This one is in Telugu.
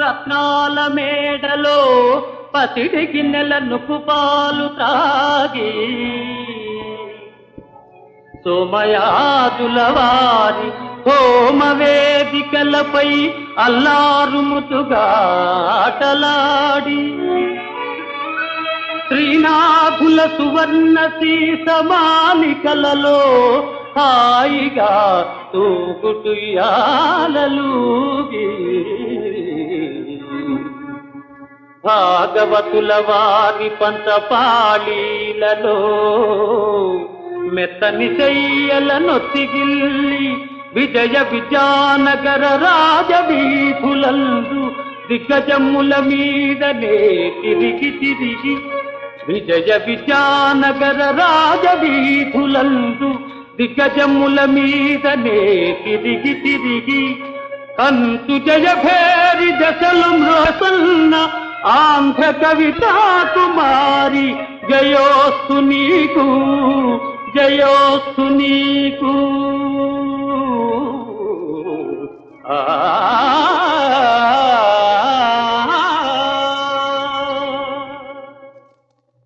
రత్నాల మేడలో పసిడి గిన్నెల నుకుపాలు త్రాగి సోమయాదుల వారి హోమ వేదికలపై అల్లారుముతుగా ఆటలాడి శ్రీనాథుల సువర్ణ సీసమాలికలలో హాయిగా తూగుటుయాలూగి భాగవతుల వారి పంచపాళీలలో మెత్తని చెయ్యల నొత్తిగిల్లి విజయ విజయానగర రాజవీధులందు దిగ్గజముల మీదనే తిరిగి తిరిగి విజయ విజయానగర రాజవీధులందు దిగ్గజముల మీదనే తిరిగి తిరిగి కంతు జయ భేరి దశలు మ్రోసన్న ఆంధ్ర కవితా కుమారి జయోస్తు నీకు జయోస్తు నీకు ఆ